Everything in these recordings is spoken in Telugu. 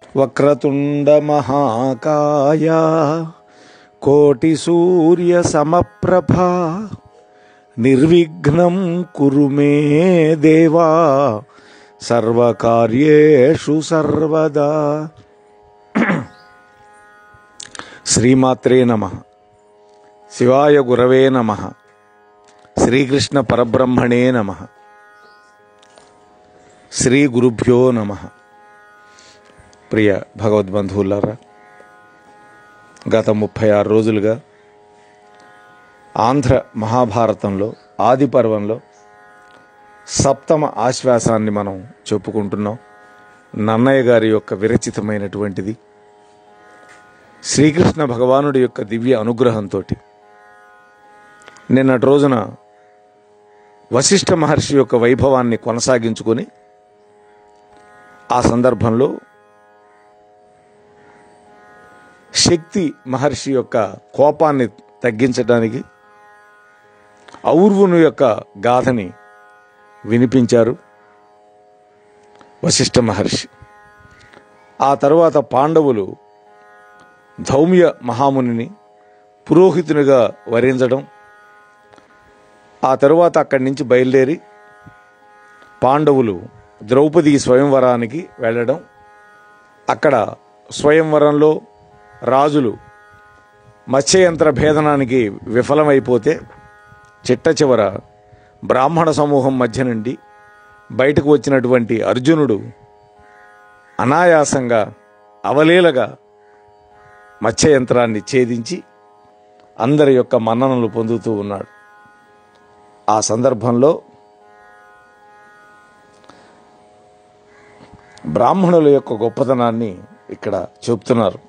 వక్రతుండమహాకాయ కోటి సూర్య సమప్రభా నిర్విఘ్నం కురు మే దేవా సర్వకార్యేషు సర్వదా శ్రీమాత్రే నమ శివాయ గురవే నమ శ్రీకృష్ణ పరబ్రహ్మణే నమ శ్రీ గురుభ్యో నమ ప్రియ భగవద్బంధువులారా గత ముప్పై ఆరు రోజులుగా ఆంధ్ర మహాభారతంలో ఆది పర్వంలో సప్తమ ఆశ్వాసాన్ని మనం చెప్పుకుంటున్నాం నన్నయ్య గారి యొక్క విరచితమైనటువంటిది శ్రీకృష్ణ భగవానుడి యొక్క దివ్య అనుగ్రహంతో నిన్నటి రోజున వశిష్ఠ మహర్షి యొక్క వైభవాన్ని కొనసాగించుకొని ఆ సందర్భంలో శక్తి మహర్షి యొక్క కోపాన్ని తగ్గించడానికి ఔర్వును యొక్క గాథని వినిపించారు వశిష్ఠ మహర్షి ఆ తరువాత పాండవులు ధౌమ్య మహామునిని పురోహితునిగా వరించడం ఆ తరువాత అక్కడి నుంచి బయలుదేరి పాండవులు ద్రౌపది స్వయంవరానికి వెళ్ళడం అక్కడ స్వయంవరంలో రాజులు మత్స్యయంత్ర భేదనానికి విఫలమైపోతే చిట్ట చివర బ్రాహ్మణ సమూహం మధ్య నుండి బయటకు వచ్చినటువంటి అర్జునుడు అనాయాసంగా అవలీలగా మత్స్యయంత్రాన్ని ఛేదించి అందరి యొక్క మన్ననలు పొందుతూ ఉన్నాడు ఆ సందర్భంలో బ్రాహ్మణుల యొక్క గొప్పతనాన్ని ఇక్కడ చెప్తున్నారు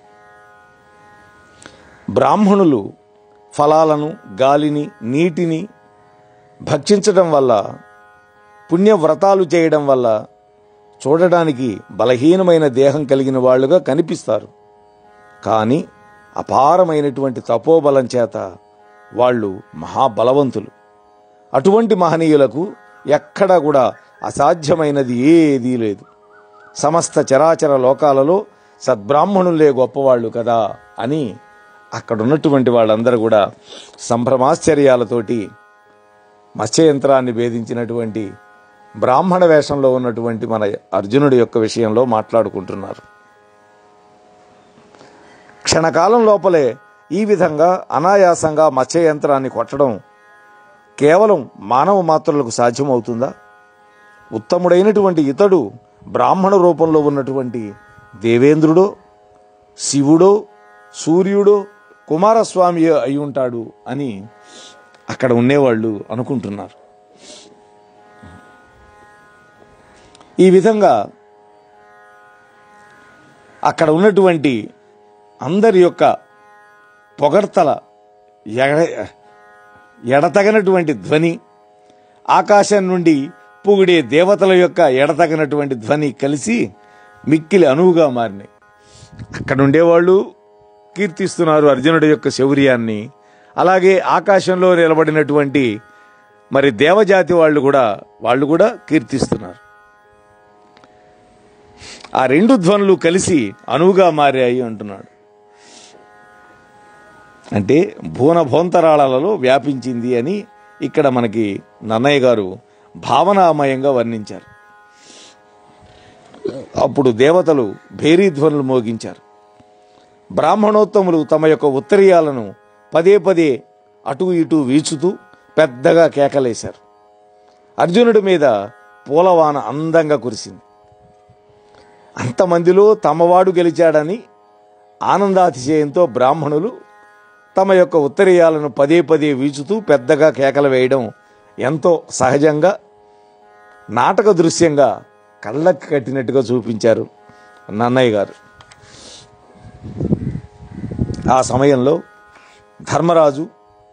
బ్రాహ్మణులు ఫలాలను గాలిని నీటిని భక్షించడం వల్ల పుణ్యవ్రతాలు చేయడం వల్ల చూడడానికి బలహీనమైన దేహం కలిగిన వాళ్ళుగా కనిపిస్తారు కానీ అపారమైనటువంటి తపోబలం చేత వాళ్ళు మహాబలవంతులు అటువంటి మహనీయులకు ఎక్కడా కూడా అసాధ్యమైనది ఏదీ లేదు సమస్త చరాచర లోకాలలో సద్బ్రాహ్మణులే గొప్పవాళ్ళు కదా అని అక్కడ ఉన్నటువంటి వాళ్ళందరూ కూడా సంభ్రమాశ్చర్యాలతోటి మత్స్యయంత్రాన్ని భేదించినటువంటి బ్రాహ్మణ వేషంలో ఉన్నటువంటి మన అర్జునుడి యొక్క విషయంలో మాట్లాడుకుంటున్నారు క్షణకాలం లోపలే ఈ విధంగా అనాయాసంగా మత్స్యయంత్రాన్ని కొట్టడం కేవలం మానవ మాత్రులకు సాధ్యమవుతుందా ఉత్తముడైనటువంటి ఇతడు బ్రాహ్మణ రూపంలో ఉన్నటువంటి దేవేంద్రుడో శివుడో సూర్యుడో కుమారస్వామి అయి ఉంటాడు అని అక్కడ ఉండేవాళ్ళు అనుకుంటున్నారు ఈ విధంగా అక్కడ ఉన్నటువంటి అందరి యొక్క పొగడ్తల ఎడ ఎడతగనటువంటి ధ్వని ఆకాశం నుండి పొగిడే దేవతల యొక్క ఎడతగినటువంటి ధ్వని కలిసి మిక్కిలి అనువుగా మారినాయి అక్కడ ఉండేవాళ్ళు కీర్తిస్తున్నారు అర్జునుడి యొక్క శౌర్యాన్ని అలాగే ఆకాశంలో నిలబడినటువంటి మరి దేవజాతి వాళ్ళు కూడా వాళ్ళు కూడా కీర్తిస్తున్నారు ఆ రెండు ధ్వనులు కలిసి అనువుగా మారాయి అంటున్నాడు అంటే భూన భోంతరాళాలలో వ్యాపించింది అని ఇక్కడ మనకి నన్నయ్య గారు భావనామయంగా వర్ణించారు అప్పుడు దేవతలు భేరీ ధ్వనులు మోగించారు బ్రాహ్మణోత్తములు తమ యొక్క ఉత్తరీయాలను పదే పదే అటు ఇటు వీచుతూ పెద్దగా కేకలేశారు అర్జునుడి మీద పూలవాన అందంగా కురిసింది అంతమందిలో తమవాడు గెలిచాడని ఆనందాతిశయంతో బ్రాహ్మణులు తమ యొక్క ఉత్తరీయాలను పదే పదే వీచుతూ పెద్దగా కేకలు వేయడం ఎంతో సహజంగా నాటక దృశ్యంగా కళ్ళకి కట్టినట్టుగా చూపించారు నన్నయ్య గారు ఆ సమయంలో ధర్మరాజు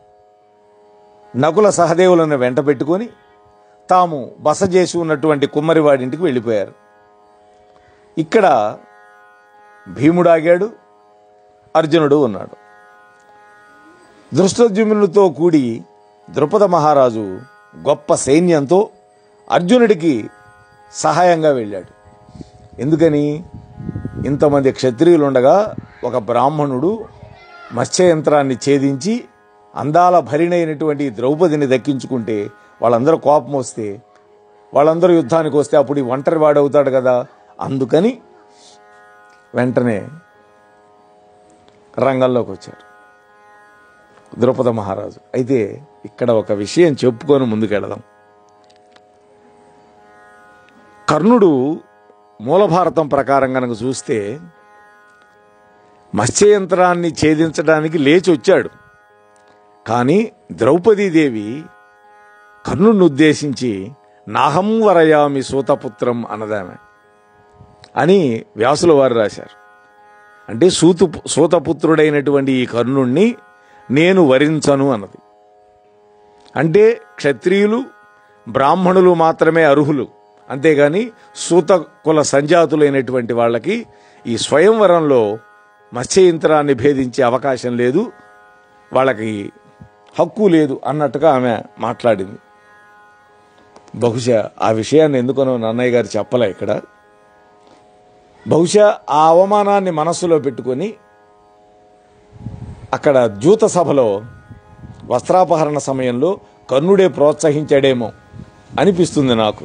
నకుల సహదేవులను వెంట పెట్టుకొని తాము బస చేసి ఉన్నటువంటి కుమ్మరివాడింటికి వెళ్ళిపోయారు ఇక్కడ భీముడు ఆగాడు అర్జునుడు ఉన్నాడు దృష్టద్యుమ్నులతో కూడి ద్రుపద మహారాజు గొప్ప సైన్యంతో అర్జునుడికి సహాయంగా వెళ్ళాడు ఎందుకని ఇంతమంది క్షత్రియులు ఉండగా ఒక బ్రాహ్మణుడు మత్స్యయంత్రాన్ని ఛేదించి అందాల భరిణైనటువంటి ద్రౌపదిని దక్కించుకుంటే వాళ్ళందరూ కోపం వస్తే వాళ్ళందరూ యుద్ధానికి వస్తే అప్పుడు ఈ ఒంటరి వాడవుతాడు కదా అందుకని వెంటనే రంగంలోకి వచ్చారు ద్రౌపద మహారాజు అయితే ఇక్కడ ఒక విషయం చెప్పుకొని ముందుకెళదాం కర్ణుడు మూల భారతం ప్రకారం కనుక చూస్తే మత్స్యయంత్రాన్ని ఛేదించడానికి లేచి వచ్చాడు కానీ ద్రౌపదీదేవి కర్ణుడిని ఉద్దేశించి నాహం వరయామి సూతపుత్రం అన్నదామె అని వ్యాసుల వారు రాశారు అంటే సూతు సూతపుత్రుడైనటువంటి ఈ కర్ణుణ్ణి నేను వరించను అన్నది అంటే క్షత్రియులు బ్రాహ్మణులు మాత్రమే అర్హులు అంతేగాని సూత కుల సంజాతులైనటువంటి వాళ్ళకి ఈ స్వయంవరంలో మత్స్యయంత్రాన్ని భేదించే అవకాశం లేదు వాళ్ళకి హక్కు లేదు అన్నట్టుగా ఆమె మాట్లాడింది బహుశా ఆ విషయాన్ని ఎందుకనో నన్నయ్య గారు చెప్పలే ఇక్కడ బహుశా ఆ అవమానాన్ని మనస్సులో పెట్టుకొని అక్కడ జూత సభలో వస్త్రాపహరణ సమయంలో కర్ణుడే ప్రోత్సహించాడేమో అనిపిస్తుంది నాకు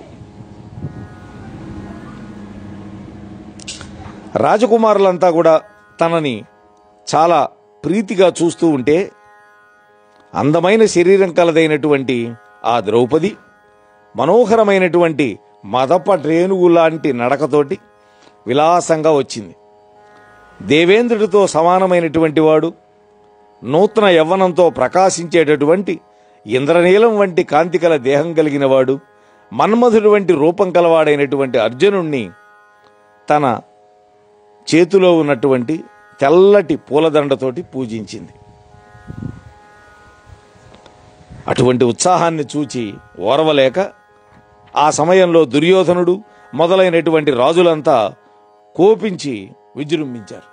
రాజకుమారులంతా కూడా తనని చాలా ప్రీతిగా చూస్తూ ఉంటే అందమైన శరీరం కలదైనటువంటి ఆ ద్రౌపది మనోహరమైనటువంటి మదప రేణువు లాంటి నడకతోటి విలాసంగా వచ్చింది దేవేంద్రుడితో సమానమైనటువంటి వాడు నూతన యవ్వనంతో ప్రకాశించేటటువంటి ఇంద్రనీలం వంటి కాంతికల దేహం కలిగిన వాడు మన్మధుడు వంటి రూపం కలవాడైనటువంటి అర్జునుణ్ణి తన చేతిలో ఉన్నటువంటి తెల్లటి పూలదండతోటి పూజించింది అటువంటి ఉత్సాహాన్ని చూచి ఓర్వలేక ఆ సమయంలో దుర్యోధనుడు మొదలైనటువంటి రాజులంతా కోపించి విజృంభించారు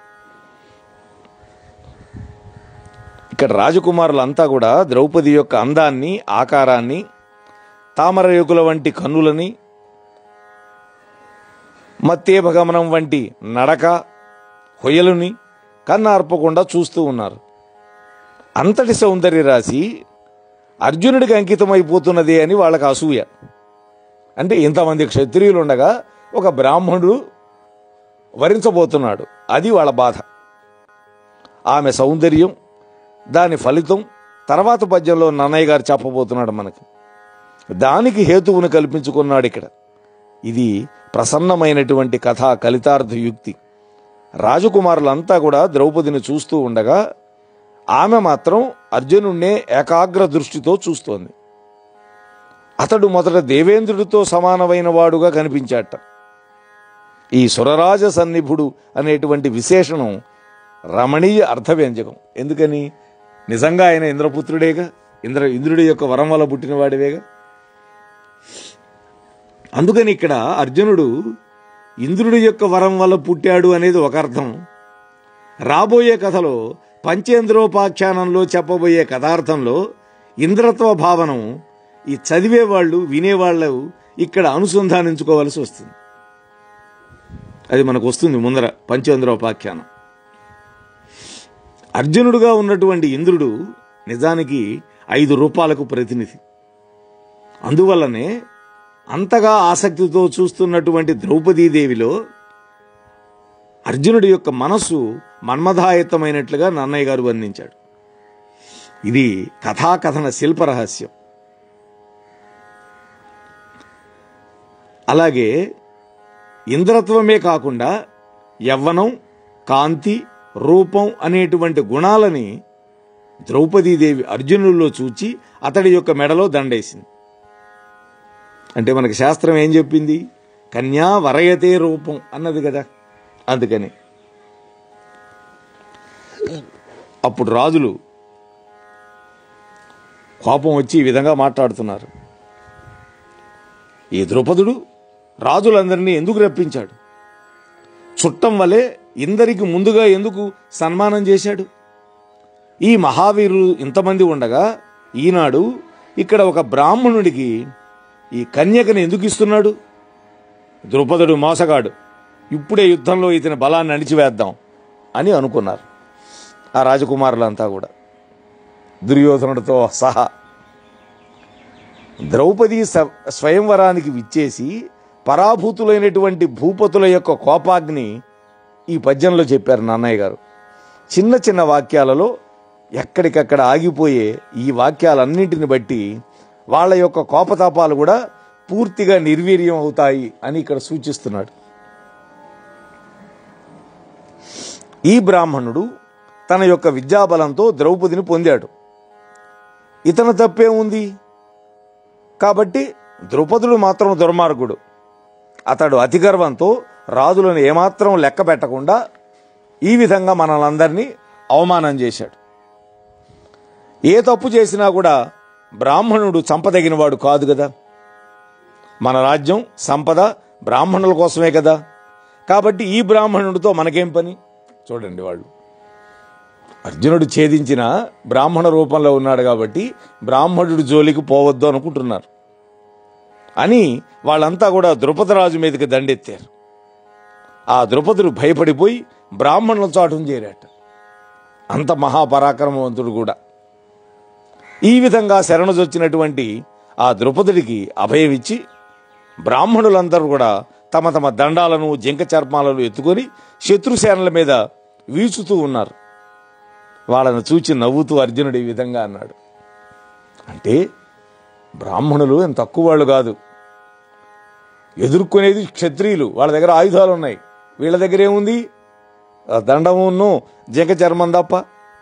ఇక్కడ రాజకుమారులంతా కూడా ద్రౌపది యొక్క అందాన్ని ఆకారాన్ని తామరయుకుల వంటి కన్నులని మత్తేభగమనం వంటి నడక హొయలుని కన్నార్పకుండా చూస్తూ ఉన్నారు అంతటి సౌందర్య రాశి అర్జునుడికి అంకితమైపోతున్నది అని వాళ్ళకి అసూయ అంటే ఇంతమంది క్షత్రియులు ఉండగా ఒక బ్రాహ్మణుడు వరించబోతున్నాడు అది వాళ్ళ బాధ ఆమె సౌందర్యం దాని ఫలితం తర్వాత పద్యంలో నన్నయ్య గారు చెప్పబోతున్నాడు మనకి దానికి హేతువును కల్పించుకున్నాడు ఇక్కడ ఇది ప్రసన్నమైనటువంటి కథ కలితార్థ యుక్తి రాజకుమారులంతా కూడా ద్రౌపదిని చూస్తూ ఉండగా ఆమె మాత్రం అర్జునుణ్ణే ఏకాగ్ర దృష్టితో చూస్తోంది అతడు మొదట దేవేంద్రుడితో సమానమైన వాడుగా కనిపించాట ఈ సురరాజ సన్నిభుడు అనేటువంటి విశేషణం రమణీయ అర్థవ్యంజకం ఎందుకని నిజంగా ఆయన ఇంద్రపుత్రుడేగా ఇంద్ర ఇంద్రుడి యొక్క వరం వల్ల పుట్టినవాడివేగా అందుకని ఇక్కడ అర్జునుడు ఇంద్రుడి యొక్క వరం వల్ల పుట్టాడు అనేది ఒక అర్థం రాబోయే కథలో పంచేంద్రోపాఖ్యానంలో చెప్పబోయే కథార్థంలో ఇంద్రత్వ భావనం ఈ చదివేవాళ్ళు వినేవాళ్ళు ఇక్కడ అనుసంధానించుకోవాల్సి వస్తుంది అది మనకు వస్తుంది ముందర పంచేంద్రోపాఖ్యానం అర్జునుడుగా ఉన్నటువంటి ఇంద్రుడు నిజానికి ఐదు రూపాలకు ప్రతినిధి అందువల్లనే అంతగా ఆసక్తితో చూస్తున్నటువంటి ద్రౌపదీదేవిలో అర్జునుడి యొక్క మనస్సు మన్మధాయత్తమైనట్లుగా నన్నయ్య గారు వర్ణించాడు ఇది కథాకథన శిల్ప రహస్యం అలాగే ఇంద్రత్వమే కాకుండా యవ్వనం కాంతి రూపం అనేటువంటి గుణాలని ద్రౌపదీదేవి అర్జునుల్లో చూచి అతడి యొక్క మెడలో దండేసింది అంటే మనకి శాస్త్రం ఏం చెప్పింది కన్యా వరయతే రూపం అన్నది కదా అందుకని అప్పుడు రాజులు కోపం వచ్చి ఈ విధంగా మాట్లాడుతున్నారు ఈ ద్రుపదుడు రాజులందరినీ ఎందుకు రప్పించాడు చుట్టం వలె ఇందరికి ముందుగా ఎందుకు సన్మానం చేశాడు ఈ మహావీరులు ఇంతమంది ఉండగా ఈనాడు ఇక్కడ ఒక బ్రాహ్మణుడికి ఈ కన్యకని ఎందుకు ఇస్తున్నాడు ద్రుపదుడు మోసగాడు ఇప్పుడే యుద్ధంలో ఇతని బలాన్ని అణిచివేద్దాం అని అనుకున్నారు ఆ రాజకుమారులంతా కూడా దుర్యోధనుడితో సహా ద్రౌపది స- స్వయంవరానికి విచ్చేసి పరాభూతులైనటువంటి భూపతుల యొక్క కోపాగ్ని ఈ పద్యంలో చెప్పారు నాన్నయ్య గారు చిన్న చిన్న వాక్యాలలో ఎక్కడికక్కడ ఆగిపోయే ఈ వాక్యాలన్నింటిని బట్టి వాళ్ళ యొక్క కోపతాపాలు కూడా పూర్తిగా నిర్వీర్యం అవుతాయి అని ఇక్కడ సూచిస్తున్నాడు ఈ బ్రాహ్మణుడు తన యొక్క విద్యాబలంతో ద్రౌపదిని పొందాడు ఇతను తప్పే ఉంది కాబట్టి ద్రుపదుడు మాత్రం దుర్మార్గుడు అతడు అతి గర్వంతో రాజులను ఏమాత్రం లెక్క పెట్టకుండా ఈ విధంగా మనలందరినీ అవమానం చేశాడు ఏ తప్పు చేసినా కూడా బ్రాహ్మణుడు చంపదగినవాడు కాదు కదా మన రాజ్యం సంపద బ్రాహ్మణుల కోసమే కదా కాబట్టి ఈ బ్రాహ్మణుడితో మనకేం పని చూడండి వాళ్ళు అర్జునుడు ఛేదించిన బ్రాహ్మణ రూపంలో ఉన్నాడు కాబట్టి బ్రాహ్మణుడి జోలికి పోవద్దు అనుకుంటున్నారు అని వాళ్ళంతా కూడా ద్రుపదరాజు మీదకి దండెత్తారు ఆ ద్రుపదుడు భయపడిపోయి బ్రాహ్మణుల చాటును చేరాట అంత మహాపరాక్రమవంతుడు కూడా ఈ విధంగా శరణుజొచ్చినటువంటి ఆ ద్రుపదుడికి అభయం ఇచ్చి బ్రాహ్మణులందరూ కూడా తమ తమ దండాలను జింక చర్మాలను ఎత్తుకొని శత్రుసేనల మీద వీచుతూ ఉన్నారు వాళ్ళను చూచి నవ్వుతూ అర్జునుడు ఈ విధంగా అన్నాడు అంటే బ్రాహ్మణులు ఏం తక్కువ వాళ్ళు కాదు ఎదుర్కొనేది క్షత్రియులు వాళ్ళ దగ్గర ఆయుధాలు ఉన్నాయి వీళ్ళ దగ్గర ఏముంది ఆ దండమును జింక చర్మం తప్ప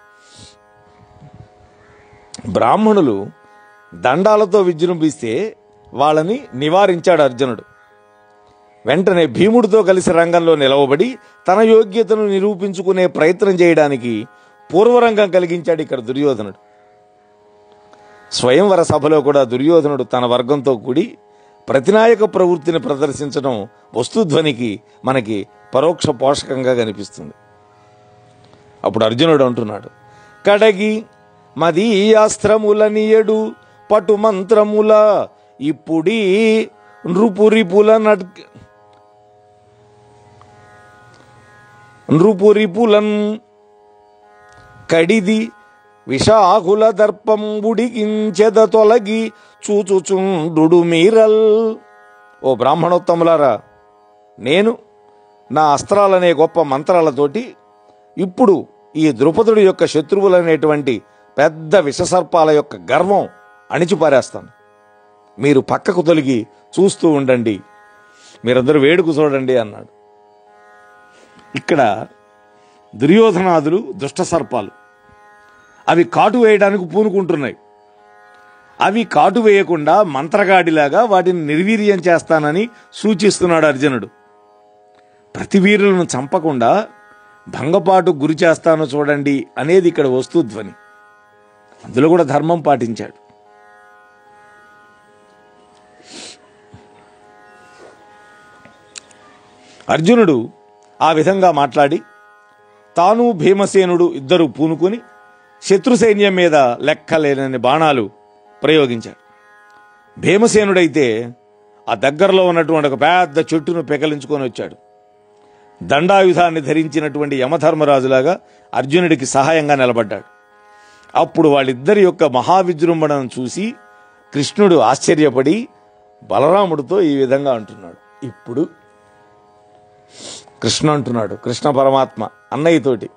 బ్రాహ్మణులు దండాలతో విజృంభిస్తే వాళ్ళని నివారించాడు అర్జునుడు వెంటనే భీముడితో కలిసి రంగంలో నిలవబడి తన యోగ్యతను నిరూపించుకునే ప్రయత్నం చేయడానికి పూర్వరంగం కలిగించాడు ఇక్కడ దుర్యోధనుడు స్వయంవర సభలో కూడా దుర్యోధనుడు తన వర్గంతో కూడి ప్రతినాయక ప్రవృత్తిని ప్రదర్శించడం వస్తుధ్వనికి మనకి పరోక్ష పోషకంగా కనిపిస్తుంది అప్పుడు అర్జునుడు అంటున్నాడు కడగి మది అస్త్రములనియడు పటు మంత్రముల ఇప్పుడీ నృపురిపుల నట్ నృపురిపులన్ కడిది విషాకుల దర్పం ఉడికించెద తొలగి చూచుచుండు మీరల్ ఓ బ్రాహ్మణోత్తములారా నేను నా అస్త్రాలనే గొప్ప మంత్రాలతోటి ఇప్పుడు ఈ ద్రుపదుడి యొక్క శత్రువులనేటువంటి పెద్ద విషసర్పాల యొక్క గర్వం అణిచిపారేస్తాను మీరు పక్కకు తొలగి చూస్తూ ఉండండి మీరందరూ వేడుకు చూడండి అన్నాడు ఇక్కడ దుర్యోధనాదులు దుష్ట సర్పాలు అవి కాటు వేయడానికి పూనుకుంటున్నాయి అవి కాటు వేయకుండా మంత్రగాడిలాగా వాటిని నిర్వీర్యం చేస్తానని సూచిస్తున్నాడు అర్జునుడు ప్రతి వీరులను చంపకుండా భంగపాటు గురి చేస్తాను చూడండి అనేది ఇక్కడ వస్తుధ్వని అందులో కూడా ధర్మం పాటించాడు అర్జునుడు ఆ విధంగా మాట్లాడి తాను భీమసేనుడు ఇద్దరు పూనుకొని శత్రు సైన్యం మీద లెక్కలేనని బాణాలు ప్రయోగించాడు భీమసేనుడైతే ఆ దగ్గరలో ఉన్నటువంటి ఒక పెద్ద చెట్టును పెకలించుకొని వచ్చాడు దండాయుధాన్ని ధరించినటువంటి యమధర్మరాజులాగా అర్జునుడికి సహాయంగా నిలబడ్డాడు అప్పుడు వాళ్ళిద్దరి యొక్క మహావిజృంభణను చూసి కృష్ణుడు ఆశ్చర్యపడి బలరాముడితో ఈ విధంగా అంటున్నాడు ఇప్పుడు కృష్ణ అంటున్నాడు కృష్ణ పరమాత్మ అన్నయ్యతోటి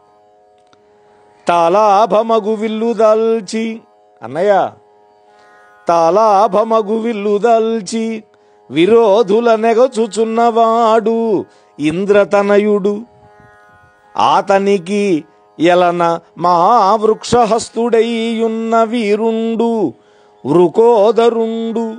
తాలాభమగు విల్లు దాల్చి అన్నయ్య తాలాభమగు విల్లు దాల్చి విరోధుల నెగచుచున్నవాడు ఇంద్రతనయుడు ఆతనికి ఎలన మహావృక్షహస్తుడైయున్న వీరుండు వృకోదరుండు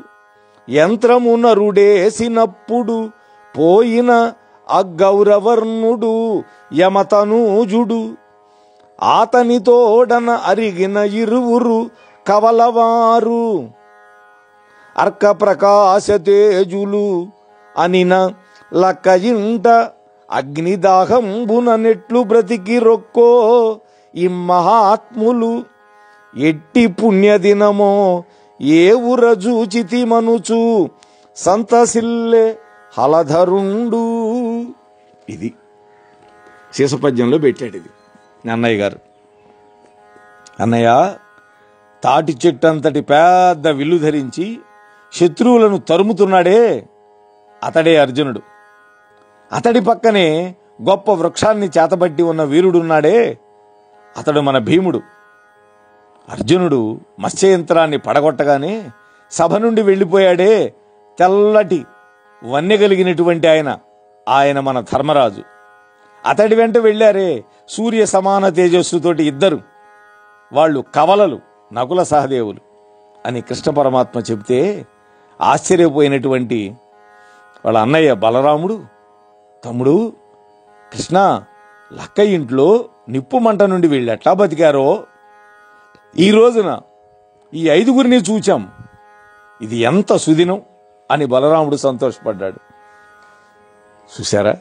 యంత్రమునరుడేసినప్పుడు పోయిన అగౌరవర్ణుడు యమతనూజుడు ఆతనితోడన అరిగిన ఇరువురు కవలవారు అర్క ప్రకాశ తేజులు అనిన లక్క ఇంట అగ్నిదాహంబున నెట్లు బ్రతికి రొక్కో ఈ మహాత్ములు ఎట్టి పుణ్యదినమో ఏ ఉరజూచితి మనుచు సంతసిల్లే హలధరుండు ఇది శీసపద్యంలో పెట్టాడు ఇది అన్నయ్య గారు అన్నయ్య తాటి చెట్టు అంతటి పెద్ద విల్లు ధరించి శత్రువులను తరుముతున్నాడే అతడే అర్జునుడు అతడి పక్కనే గొప్ప వృక్షాన్ని చేతబట్టి ఉన్న వీరుడున్నాడే అతడు మన భీముడు అర్జునుడు మత్స్యయంత్రాన్ని పడగొట్టగానే సభ నుండి వెళ్ళిపోయాడే తెల్లటి వన్నె కలిగినటువంటి ఆయన ఆయన మన ధర్మరాజు అతడి వెంట వెళ్ళారే సూర్య సమాన తేజస్సుతోటి ఇద్దరు వాళ్ళు కవలలు నకుల సహదేవులు అని కృష్ణ పరమాత్మ చెప్తే ఆశ్చర్యపోయినటువంటి వాళ్ళ అన్నయ్య బలరాముడు తమ్ముడు కృష్ణ లక్క ఇంట్లో నిప్పు మంట నుండి వీళ్ళు ఎట్లా బతికారో ఈ రోజున ఈ ఐదుగురిని చూచాం ఇది ఎంత సుదినం అని బలరాముడు సంతోషపడ్డాడు చూశారా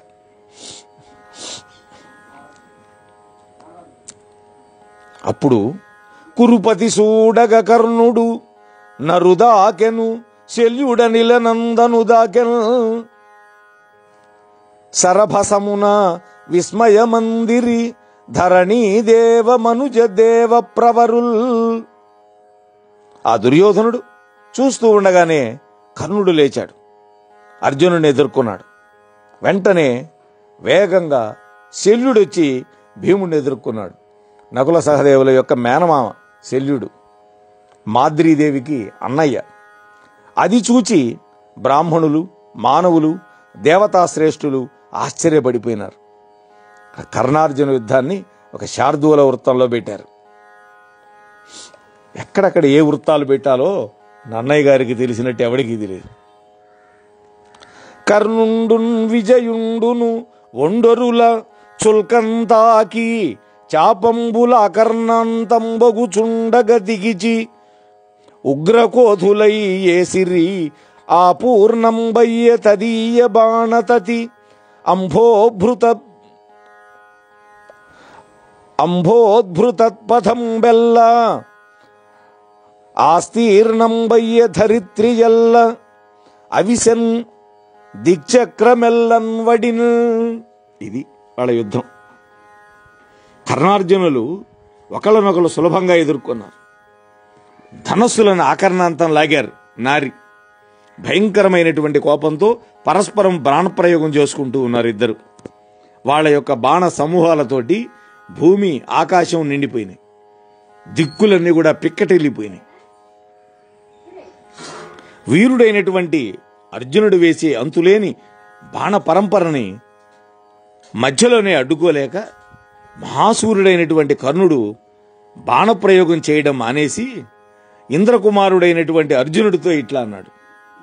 అప్పుడు కురుపతి సూడగ కర్ణుడు నరుదాకెను శల్యుడనిల నందను దాకెను సరభసమున విస్మయ మందిరి ధరణీ దేవ మనుజ దేవ ప్రవరుల్ ఆ దుర్యోధనుడు చూస్తూ ఉండగానే కర్ణుడు లేచాడు అర్జునుడిని ఎదుర్కొన్నాడు వెంటనే వేగంగా శల్యుడొచ్చి భీముడిని ఎదుర్కొన్నాడు నకుల సహదేవుల యొక్క మేనమామ శల్యుడు మాద్రీదేవికి అన్నయ్య అది చూచి బ్రాహ్మణులు మానవులు దేవతాశ్రేష్ఠులు ఆశ్చర్యపడిపోయినారు కర్ణార్జున యుద్ధాన్ని ఒక శార్దూల వృత్తంలో పెట్టారు ఎక్కడెక్కడ ఏ వృత్తాలు పెట్టాలో నన్నయ్య గారికి తెలిసినట్టు ఎవడికి తెలియదు కర్ణుండున్ విజయుండును ఒండొరుల చుల్కంతాకి చాపంబుల అకర్ణాంతంబగుచుండగ దిగిచి ఉగ్రకోధులై ఏసిరి ఆ పూర్ణంబయ్య తదీయ బాణతతి అంభోభృత అంభోద్భృతత్పథం బెల్ల ఆస్తీర్ణంబయ్య ధరిత్రియల్ల అవిసన్ దిక్చక్రమెల్లన్ వడిన్ ఇది వాళ్ళ యుద్ధం కర్ణార్జునులు ఒకళ్ళనొకరు సులభంగా ఎదుర్కొన్నారు ధనస్సులను ఆకర్ణాంతం లాగారు నారి భయంకరమైనటువంటి కోపంతో పరస్పరం బాణప్రయోగం చేసుకుంటూ ఉన్నారు ఇద్దరు వాళ్ళ యొక్క బాణ సమూహాలతోటి భూమి ఆకాశం నిండిపోయినాయి దిక్కులన్నీ కూడా పిక్కటిల్లిపోయినాయి వీరుడైనటువంటి అర్జునుడు వేసే అంతులేని బాణ పరంపరని మధ్యలోనే అడ్డుకోలేక మహాసూరుడైనటువంటి కర్ణుడు బాణప్రయోగం చేయడం మానేసి ఇంద్రకుమారుడైనటువంటి అర్జునుడితో ఇట్లా అన్నాడు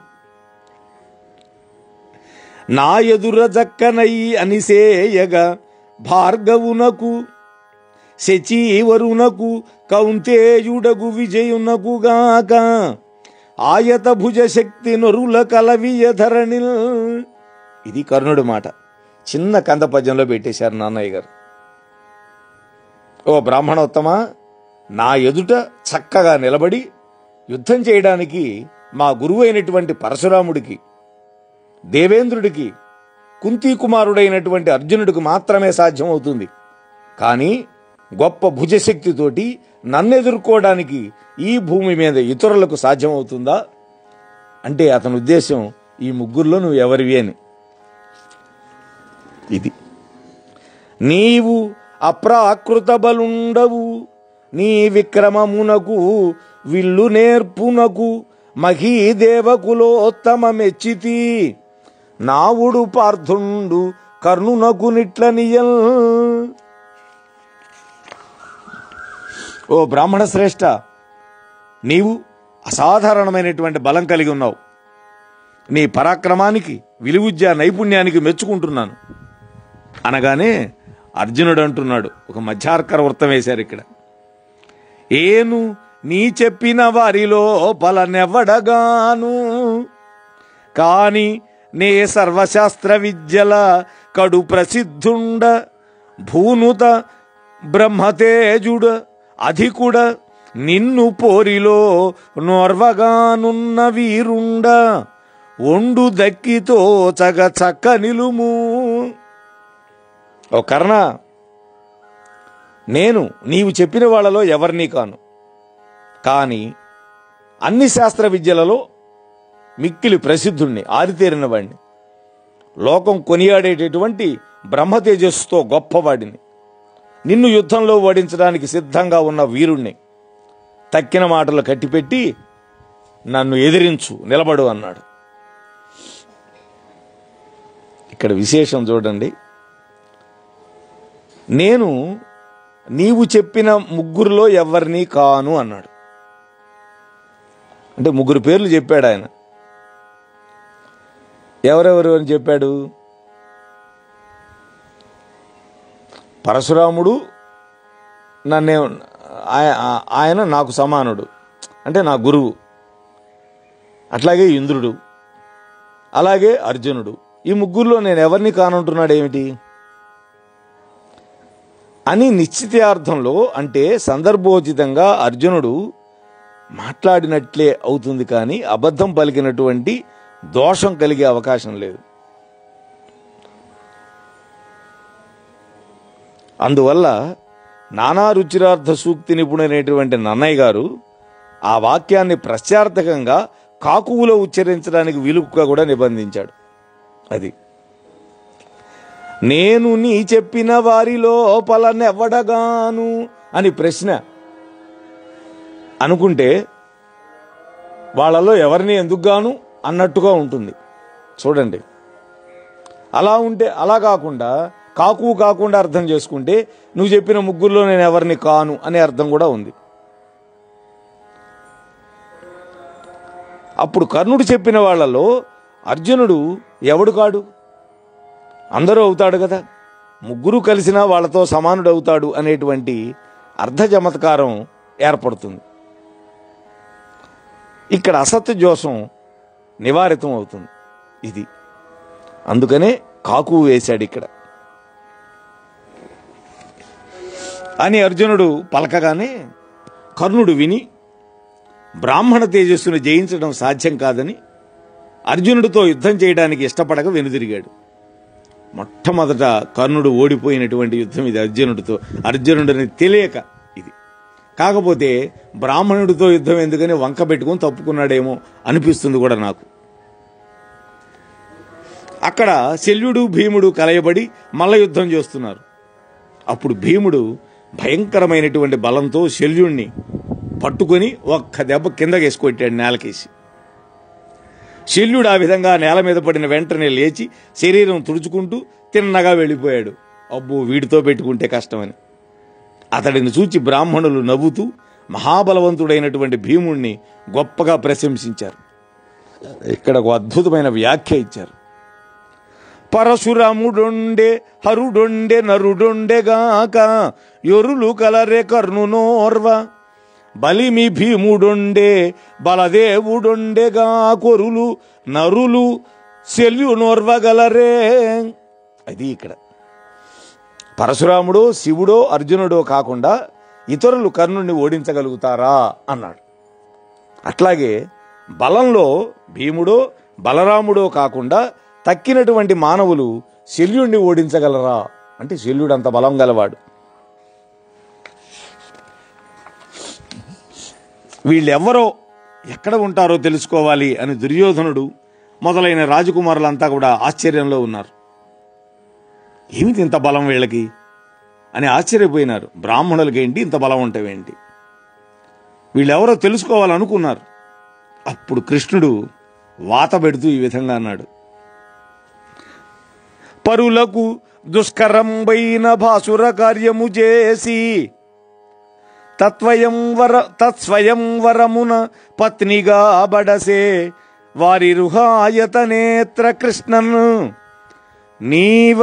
నా ఎదుర జక్కనై అనిసేయగా భార్గవునకు శచీవరునకు కౌంతేయుడగు విజయునకుగాక ఆయత భుజ శక్తి నొరుల కలవియ ధరణిల్ ఇది కర్ణుడి మాట చిన్న కంద పద్యంలో పెట్టేశారు నాన్నయ్య గారు ఓ బ్రాహ్మణోత్తమ నా ఎదుట చక్కగా నిలబడి యుద్ధం చేయడానికి మా గురువు అయినటువంటి పరశురాముడికి దేవేంద్రుడికి కుంతీ కుమారుడైనటువంటి అర్జునుడికి మాత్రమే సాధ్యమవుతుంది కానీ గొప్ప భుజశక్తితోటి నన్ను ఎదుర్కోవడానికి ఈ భూమి మీద ఇతరులకు సాధ్యమవుతుందా అంటే అతని ఉద్దేశం ఈ ముగ్గురులో నువ్వు ఎవరివి అని ఇది నీవు అప్రాకృత బలుండవు నీ విక్రమమునకు విల్లు నేర్పునకు మహీదేవకులోత్తమ మెచ్చితి నావుడు పార్థుండు కర్ణునకు నిట్లనియల్ ఓ బ్రాహ్మణ శ్రేష్ఠ నీవు అసాధారణమైనటువంటి బలం కలిగి ఉన్నావు నీ పరాక్రమానికి విలువిద్య నైపుణ్యానికి మెచ్చుకుంటున్నాను అనగానే అర్జునుడు అంటున్నాడు ఒక మధ్యార్కర వృత్తం వేశారు ఇక్కడ ఏను నీ చెప్పిన వారిలో బలనెవ్వడగాను కాని నే సర్వశాస్త్ర విద్యల కడు ప్రసిద్ధుండ భూనుత బ్రహ్మతేజుడ అధికుడ నిన్ను పోరిలో నోర్వగానున్న వీరుండ ఒండు దక్కితో చగ చక్క నిలుము ఓ కర్ణ నేను నీవు చెప్పిన వాళ్ళలో ఎవరినీ కాను కానీ అన్ని శాస్త్ర విద్యలలో మిక్కిలి ప్రసిద్ధుణ్ణి ఆరితేరిన వాడిని లోకం కొనియాడేటటువంటి బ్రహ్మ తేజస్సుతో గొప్పవాడిని నిన్ను యుద్ధంలో ఓడించడానికి సిద్ధంగా ఉన్న వీరుణ్ణి తక్కిన మాటలు కట్టిపెట్టి నన్ను ఎదిరించు నిలబడు అన్నాడు ఇక్కడ విశేషం చూడండి నేను నీవు చెప్పిన ముగ్గురులో ఎవరిని కాను అన్నాడు అంటే ముగ్గురు పేర్లు చెప్పాడు ఆయన ఎవరెవరు అని చెప్పాడు పరశురాముడు నన్నే ఆయ- ఆయన నాకు సమానుడు అంటే నా గురువు అట్లాగే ఇంద్రుడు అలాగే అర్జునుడు ఈ ముగ్గురులో నేను ఎవరిని కానంటున్నాడు ఏమిటి అని నిశ్చితార్థంలో అంటే సందర్భోచితంగా అర్జునుడు మాట్లాడినట్లే అవుతుంది కానీ అబద్ధం పలికినటువంటి దోషం కలిగే అవకాశం లేదు అందువల్ల నానా రుచిరార్థ సూక్తి నిపుణుడైనటువంటి నన్నయ్య గారు ఆ వాక్యాన్ని ప్రత్యార్థకంగా కాకువులో ఉచ్చరించడానికి వీలుగా కూడా నిబంధించాడు అది నేను నీ చెప్పిన వారి లోపల నెవ్వడగాను అని ప్రశ్న అనుకుంటే వాళ్ళలో ఎవరిని ఎందుకు గాను అన్నట్టుగా ఉంటుంది చూడండి అలా ఉంటే అలా కాకుండా కాకు కాకుండా అర్థం చేసుకుంటే నువ్వు చెప్పిన ముగ్గురులో నేను ఎవరిని కాను అనే అర్థం కూడా ఉంది అప్పుడు కర్ణుడు చెప్పిన వాళ్ళలో అర్జునుడు ఎవడు కాడు అందరూ అవుతాడు కదా ముగ్గురు కలిసినా వాళ్ళతో సమానుడు అవుతాడు అనేటువంటి అర్ధ చమత్కారం ఏర్పడుతుంది ఇక్కడ అసత్య జోషం నివారితం అవుతుంది ఇది అందుకనే కాకు వేశాడు ఇక్కడ అని అర్జునుడు పలకగానే కర్ణుడు విని బ్రాహ్మణ తేజస్సును జయించడం సాధ్యం కాదని అర్జునుడితో యుద్ధం చేయడానికి ఇష్టపడక వెనుదిరిగాడు మొట్టమొదట కర్ణుడు ఓడిపోయినటువంటి యుద్ధం ఇది అర్జునుడితో అర్జునుడిని తెలియక ఇది కాకపోతే బ్రాహ్మణుడితో యుద్ధం ఎందుకని వంక పెట్టుకుని తప్పుకున్నాడేమో అనిపిస్తుంది కూడా నాకు అక్కడ శల్యుడు భీముడు కలయబడి మల్ల యుద్ధం చేస్తున్నారు అప్పుడు భీముడు భయంకరమైనటువంటి బలంతో శల్యుణ్ణి పట్టుకొని ఒక్క దెబ్బ కిందకేసి కొట్టాడు నేలకేసి శల్యుడు ఆ విధంగా నేల మీద పడిన వెంటనే లేచి శరీరం తుడుచుకుంటూ తిన్నగా వెళ్ళిపోయాడు అబ్బో వీడితో పెట్టుకుంటే కష్టమని అతడిని చూచి బ్రాహ్మణులు నవ్వుతూ మహాబలవంతుడైనటువంటి భీముణ్ణి గొప్పగా ప్రశంసించారు ఇక్కడ ఒక అద్భుతమైన వ్యాఖ్య ఇచ్చారు పరశురాముడొండే హరుడొండే నరుడొండెగాక యొరులు కలరే కర్ణునోర్వ బలిమి భీముడొండే బలదేవుడొండెగా కొరులు నరులు శల్యునోర్వగలరే అది ఇక్కడ పరశురాముడో శివుడో అర్జునుడో కాకుండా ఇతరులు కర్ణుడిని ఓడించగలుగుతారా అన్నాడు అట్లాగే బలంలో భీముడో బలరాముడో కాకుండా తక్కినటువంటి మానవులు శల్యుణ్ణి ఓడించగలరా అంటే శల్యుడు అంత బలం గలవాడు వీళ్ళెవ్వరో ఎక్కడ ఉంటారో తెలుసుకోవాలి అని దుర్యోధనుడు మొదలైన రాజకుమారులంతా కూడా ఆశ్చర్యంలో ఉన్నారు ఏమిటి ఇంత బలం వీళ్ళకి అని ఆశ్చర్యపోయినారు బ్రాహ్మణులకేంటి ఇంత బలం ఉంటావేంటి వీళ్ళెవరో తెలుసుకోవాలనుకున్నారు అప్పుడు కృష్ణుడు వాత పెడుతూ ఈ విధంగా అన్నాడు పరులకు దుష్కరంబైన భాసుర కార్యము చేసి తత్వయం వర తత్స్వయం వరమున పత్నిగా బడసే వారి రుహాయత నేత్ర కృష్ణన్ నీవ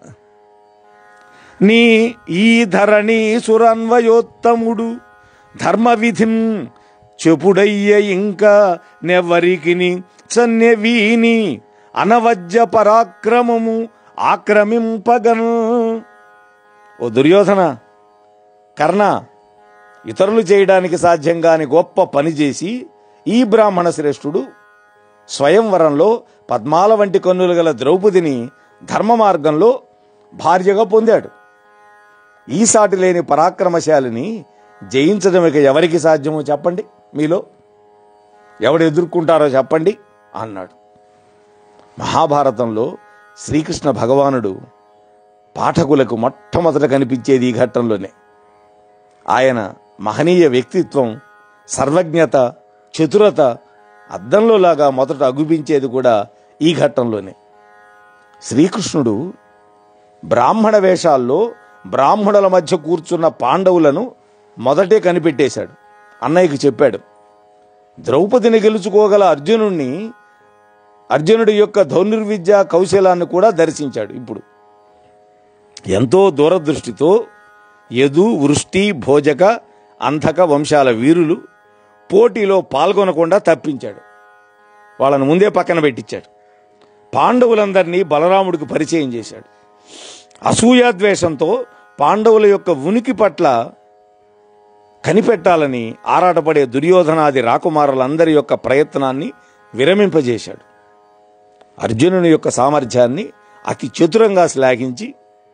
నీ ఈ ధరణి సురన్వయోత్తముడు ధర్మ విధిం చెపుడయ్య ఇంకా నెవ్వరికిని చన్నెవీని అనవజ్య పరాక్రమము ఆక్రమింపగను ఓ దుర్యోధన కర్ణ ఇతరులు చేయడానికి సాధ్యం కాని గొప్ప పని చేసి ఈ బ్రాహ్మణ శ్రేష్ఠుడు స్వయంవరంలో పద్మాల వంటి కన్నులు గల ద్రౌపదిని ధర్మ మార్గంలో భార్యగా పొందాడు ఈ సాటి లేని పరాక్రమశాలిని జయించడం ఇక ఎవరికి సాధ్యమో చెప్పండి మీలో ఎవడు ఎదుర్కొంటారో చెప్పండి అన్నాడు మహాభారతంలో శ్రీకృష్ణ భగవానుడు పాఠకులకు మొట్టమొదట కనిపించేది ఈ ఘట్టంలోనే ఆయన మహనీయ వ్యక్తిత్వం సర్వజ్ఞత చతురత అద్దంలో లాగా మొదట అగుపించేది కూడా ఈ ఘట్టంలోనే శ్రీకృష్ణుడు బ్రాహ్మణ వేషాల్లో బ్రాహ్మణుల మధ్య కూర్చున్న పాండవులను మొదటే కనిపెట్టేశాడు అన్నయ్యకి చెప్పాడు ద్రౌపదిని గెలుచుకోగల అర్జునుణ్ణి అర్జునుడి యొక్క ధౌర్నిర్విద్య కౌశలాన్ని కూడా దర్శించాడు ఇప్పుడు ఎంతో దూరదృష్టితో యదు వృష్టి భోజక అంధక వంశాల వీరులు పోటీలో పాల్గొనకుండా తప్పించాడు వాళ్ళను ముందే పక్కన పెట్టించాడు పాండవులందరినీ బలరాముడికి పరిచయం చేశాడు అసూయాద్వేషంతో పాండవుల యొక్క ఉనికి పట్ల కనిపెట్టాలని ఆరాటపడే దుర్యోధనాది రాకుమారులందరి యొక్క ప్రయత్నాన్ని విరమింపజేశాడు అర్జునుని యొక్క సామర్థ్యాన్ని అతి చతురంగా శ్లాఘించి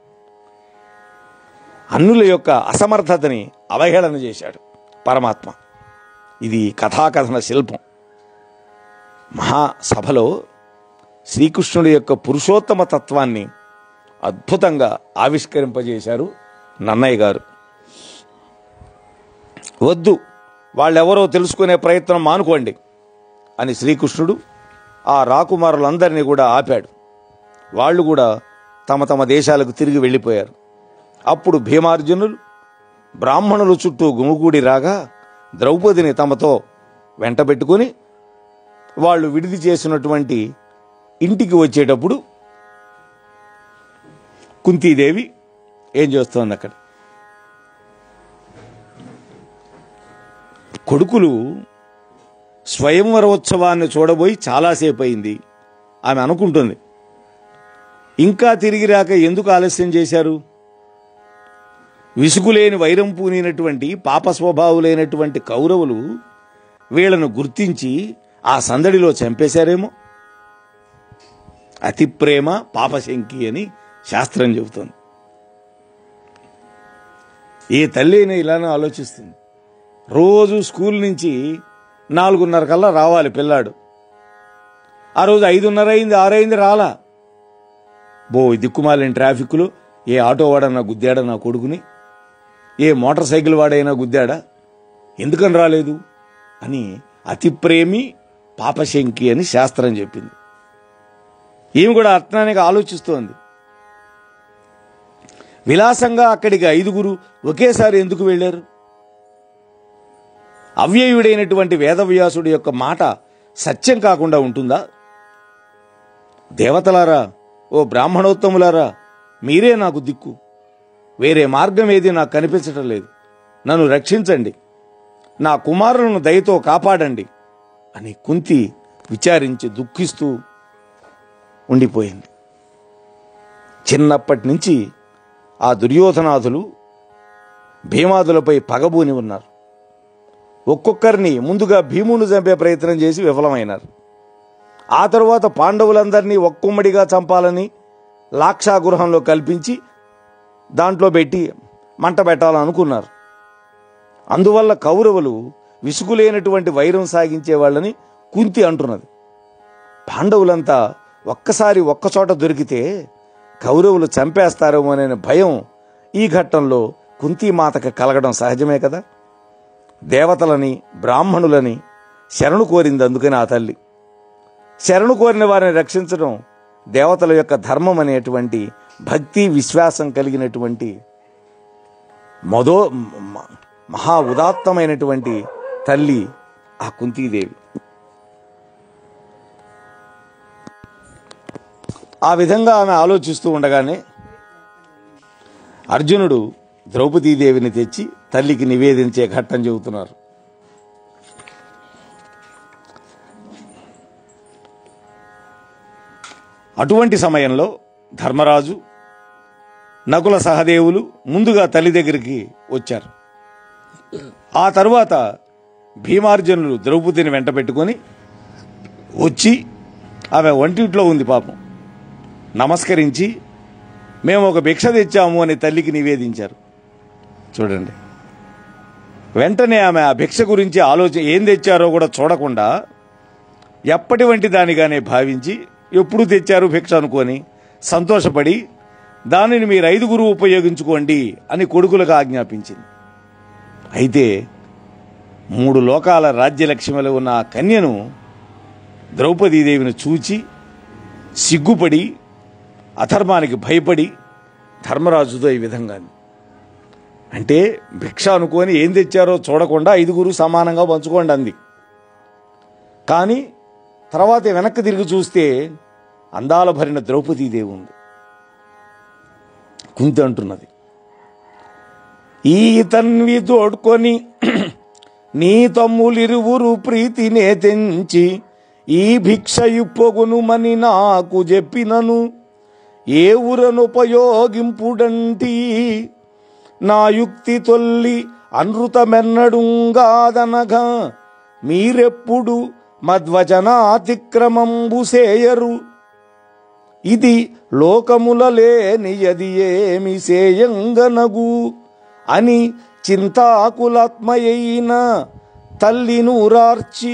అన్నుల యొక్క అసమర్థతని అవహేళన చేశాడు పరమాత్మ ఇది కథాకథన శిల్పం మహాసభలో శ్రీకృష్ణుడి యొక్క పురుషోత్తమ తత్వాన్ని అద్భుతంగా ఆవిష్కరింపజేశారు నన్నయ్య గారు వద్దు వాళ్ళెవరో తెలుసుకునే ప్రయత్నం మానుకోండి అని శ్రీకృష్ణుడు ఆ రాకుమారులందరినీ కూడా ఆపాడు వాళ్ళు కూడా తమ తమ దేశాలకు తిరిగి వెళ్ళిపోయారు అప్పుడు భీమార్జునులు బ్రాహ్మణుల చుట్టూ గుమిగూడి రాగా ద్రౌపదిని తమతో వెంటబెట్టుకుని వాళ్ళు విడిది చేసినటువంటి ఇంటికి వచ్చేటప్పుడు కుంతీదేవి ఏం చేస్తోంది అక్కడ కొడుకులు స్వయంవరోత్సవాన్ని చూడబోయి చాలాసేపు అయింది ఆమె అనుకుంటుంది ఇంకా తిరిగి రాక ఎందుకు ఆలస్యం చేశారు విసుగులేని వైరం పూనినటువంటి పాప స్వభావులైనటువంటి కౌరవులు వీళ్లను గుర్తించి ఆ సందడిలో చంపేశారేమో అతి ప్రేమ పాపశంకి అని శాస్త్రం చెబుతుంది ఏ తల్లి అయినా ఇలానే ఆలోచిస్తుంది రోజు స్కూల్ నుంచి నాలుగున్నర కల్లా రావాలి పిల్లాడు ఆ రోజు ఐదున్నర అయింది ఆరైంది రాలా బో ఈ దిక్కుమాలిన ట్రాఫిక్లో ఏ ఆటో వాడన్నా గుద్దాడా నా కొడుకుని ఏ మోటార్ సైకిల్ వాడైనా గుద్దాడా ఎందుకని రాలేదు అని అతి ప్రేమి పాపశంకి అని శాస్త్రం చెప్పింది ఈమె కూడా అర్థానికి ఆలోచిస్తోంది విలాసంగా అక్కడికి ఐదుగురు ఒకేసారి ఎందుకు వెళ్ళారు అవ్యయుడైనటువంటి వేదవ్యాసుడి యొక్క మాట సత్యం కాకుండా ఉంటుందా దేవతలారా ఓ బ్రాహ్మణోత్తములారా మీరే నాకు దిక్కు వేరే మార్గం ఏది నాకు కనిపించటం లేదు నన్ను రక్షించండి నా కుమారులను దయతో కాపాడండి అని కుంతి విచారించి దుఃఖిస్తూ ఉండిపోయింది చిన్నప్పటి నుంచి ఆ దుర్యోధనాథులు భీమాదులపై పగబూని ఉన్నారు ఒక్కొక్కరిని ముందుగా భీమును చంపే ప్రయత్నం చేసి విఫలమైనారు ఆ తరువాత పాండవులందరినీ ఒక్కొమ్మడిగా చంపాలని లాక్షాగృహంలో కల్పించి దాంట్లో పెట్టి మంట పెట్టాలనుకున్నారు అందువల్ల కౌరవులు విసుగులేనటువంటి వైరం సాగించే వాళ్ళని కుంతి అంటున్నది పాండవులంతా ఒక్కసారి ఒక్కచోట దొరికితే కౌరవులు చంపేస్తారేమో అనే భయం ఈ ఘట్టంలో కుంతీమాతకు కలగడం సహజమే కదా దేవతలని బ్రాహ్మణులని శరణు కోరింది అందుకని ఆ తల్లి శరణు కోరిన వారిని రక్షించడం దేవతల యొక్క ధర్మం అనేటువంటి భక్తి విశ్వాసం కలిగినటువంటి మదో మ- మహా ఉదాత్తమైనటువంటి తల్లి ఆ కుంతీదేవి ఆ విధంగా ఆమె ఆలోచిస్తూ ఉండగానే అర్జునుడు ద్రౌపదీదేవిని తెచ్చి తల్లికి నివేదించే ఘట్టం చెబుతున్నారు అటువంటి సమయంలో ధర్మరాజు నకుల సహదేవులు ముందుగా తల్లి దగ్గరికి వచ్చారు ఆ తరువాత భీమార్జునులు ద్రౌపదిని వెంట పెట్టుకొని వచ్చి ఆమె వంటింట్లో ఉంది పాపం నమస్కరించి మేము ఒక భిక్ష తెచ్చాము అని తల్లికి నివేదించారు చూడండి వెంటనే ఆమె ఆ భిక్ష గురించి ఆలోచన ఏం తెచ్చారో కూడా చూడకుండా ఎప్పటి వంటి దానిగానే భావించి ఎప్పుడు తెచ్చారు భిక్ష అనుకొని సంతోషపడి దానిని మీరు ఐదుగురు ఉపయోగించుకోండి అని కొడుకులకు ఆజ్ఞాపించింది అయితే మూడు లోకాల రాజ్యలక్ష్మిలో ఉన్న ఆ కన్యను ద్రౌపదీదేవిని చూచి సిగ్గుపడి అధర్మానికి భయపడి ధర్మరాజుతో ఈ విధంగా అంది. అంటే భిక్ష అనుకొని ఏం తెచ్చారో చూడకుండా ఐదుగురు సమానంగా పంచుకోండి అంది కానీ తర్వాత వెనక్కి తిరిగి చూస్తే అందాల భరిన ద్రౌపదీదేవి ఉంది కుంతి అంటున్నది ఈ తన్వి తోడ్కొని నీ తమ్ములిరువురు ప్రీతినే తెంచి ఈ భిక్ష ఇప్పొగునుమని నాకు చెప్పినను ఏ ఊరనుపయోగింపుడంటి నా యుక్తి తొల్లి అనృతమెన్నడుంగాదనగా మీరెప్పుడు మద్వచనాతిక్రమంబు సేయరు ఇది లోకముల లేనియది ఏమి సేయంగనగు అని చింతాకులాత్మయైన తల్లినూరార్చి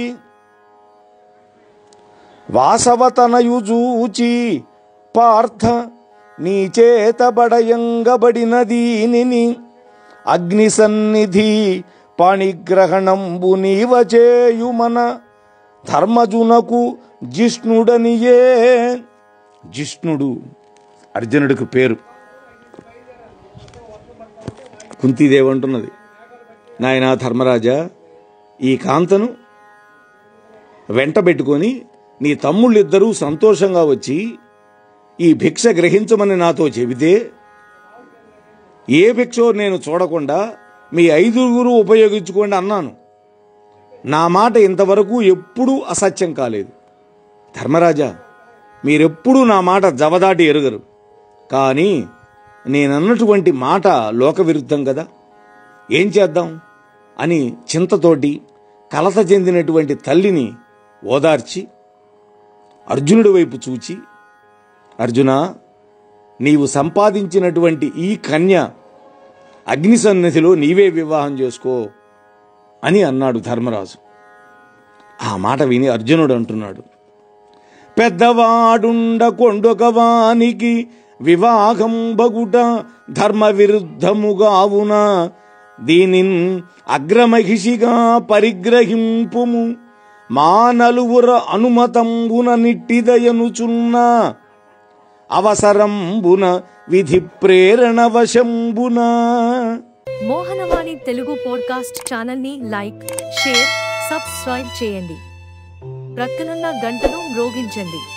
వాసవతనయు చూచి పార్థ నీ చేత బడయంగబడిన దీనిని అగ్ని సన్నిధి పాణిగ్రహణంబు నీవ చేయుమన ధర్మజునకు జిష్ణుడనియే జిష్ణుడు అర్జునుడికి పేరు కుంతీదేవి అంటున్నది నాయనా ధర్మరాజా ఈ కాంతను వెంట పెట్టుకొని నీ తమ్ముళ్ళిద్దరూ సంతోషంగా వచ్చి ఈ భిక్ష గ్రహించమని నాతో చెబితే ఏ భిక్షో నేను చూడకుండా మీ ఐదుగురు ఉపయోగించుకోండి అన్నాను నా మాట ఇంతవరకు ఎప్పుడూ అసత్యం కాలేదు ధర్మరాజా మీరెప్పుడూ నా మాట జవదాటి ఎరుగరు కానీ నేనన్నటువంటి మాట లోక విరుద్ధం కదా ఏం చేద్దాం అని చింతతోటి కలత చెందినటువంటి తల్లిని ఓదార్చి అర్జునుడి వైపు చూచి అర్జున నీవు సంపాదించినటువంటి ఈ కన్య అగ్ని సన్నిధిలో నీవే వివాహం చేసుకో అని అన్నాడు ధర్మరాజు ఆ మాట విని అర్జునుడు అంటున్నాడు పెద్దవాడుండ కొండొకవానికి వివాహం బగుట ధర్మ విరుద్ధముగావున దీనిన్ అగ్రమహిషిగా పరిగ్రహింపుము మా నలుగుర అనుమతంబున నిట్టిదయనుచున్న అవసరంబున విధి ప్రేరణ వశంబున మోహనవాణి తెలుగు పోడ్కాస్ట్ ఛానల్ని లైక్ షేర్ సబ్స్క్రైబ్ చేయండి ప్రక్కనున్న గంటను మ్రోగించండి